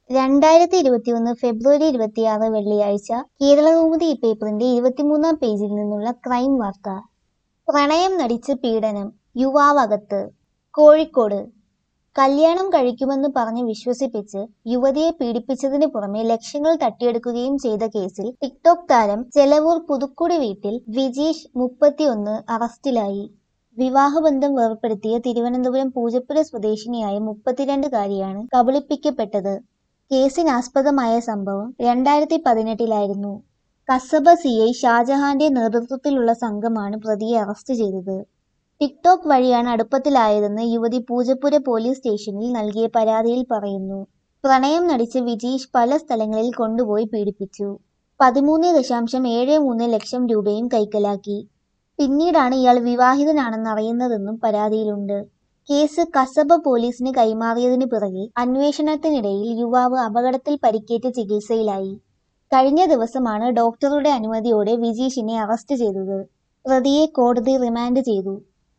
രണ്ടായിരത്തി ഇരുപത്തിയൊന്ന് ഫെബ്രുവരി ഇരുപത്തിയാറ് വെള്ളിയാഴ്ച കേരളകൗമുദി പേപ്പറിന്റെ ഇരുപത്തിമൂന്നാം പേജിൽ നിന്നുള്ള ക്രൈം വാർത്ത പ്രണയം നടിച്ച് പീഡനം യുവാവകത്ത് കോഴിക്കോട് കല്യാണം കഴിക്കുമെന്ന് പറഞ്ഞ് വിശ്വസിപ്പിച്ച് യുവതിയെ പീഡിപ്പിച്ചതിന് പുറമെ ലക്ഷങ്ങൾ തട്ടിയെടുക്കുകയും ചെയ്ത കേസിൽ ടിക്ടോക് താരം ചെലവൂർ പുതുക്കുടി വീട്ടിൽ വിജീഷ് മുപ്പത്തിയൊന്ന് അറസ്റ്റിലായി വിവാഹബന്ധം വേർപ്പെടുത്തിയ തിരുവനന്തപുരം പൂജപ്പുര സ്വദേശിനിയായ മുപ്പത്തിരണ്ടുകാരിയാണ് കബളിപ്പിക്കപ്പെട്ടത് കേസിനാസ്പദമായ സംഭവം രണ്ടായിരത്തി പതിനെട്ടിലായിരുന്നു കസബ സി ഐ ഷാജഹാന്റെ നേതൃത്വത്തിലുള്ള സംഘമാണ് പ്രതിയെ അറസ്റ്റ് ചെയ്തത് ടിക്ടോക്ക് വഴിയാണ് അടുപ്പത്തിലായതെന്ന് യുവതി പൂജപ്പുര പോലീസ് സ്റ്റേഷനിൽ നൽകിയ പരാതിയിൽ പറയുന്നു പ്രണയം നടിച്ച് വിജീഷ് പല സ്ഥലങ്ങളിൽ കൊണ്ടുപോയി പീഡിപ്പിച്ചു പതിമൂന്ന് ദശാംശം ഏഴ് മൂന്ന് ലക്ഷം രൂപയും കൈക്കലാക്കി പിന്നീടാണ് ഇയാൾ വിവാഹിതനാണെന്ന് അറിയുന്നതെന്നും പരാതിയിലുണ്ട് കേസ് കസബ പോലീസിന് കൈമാറിയതിനു പിറകെ അന്വേഷണത്തിനിടയിൽ യുവാവ് അപകടത്തിൽ പരിക്കേറ്റ് ചികിത്സയിലായി കഴിഞ്ഞ ദിവസമാണ് ഡോക്ടറുടെ അനുമതിയോടെ വിജീഷിനെ അറസ്റ്റ് ചെയ്തത് പ്രതിയെ കോടതി റിമാൻഡ് ചെയ്തു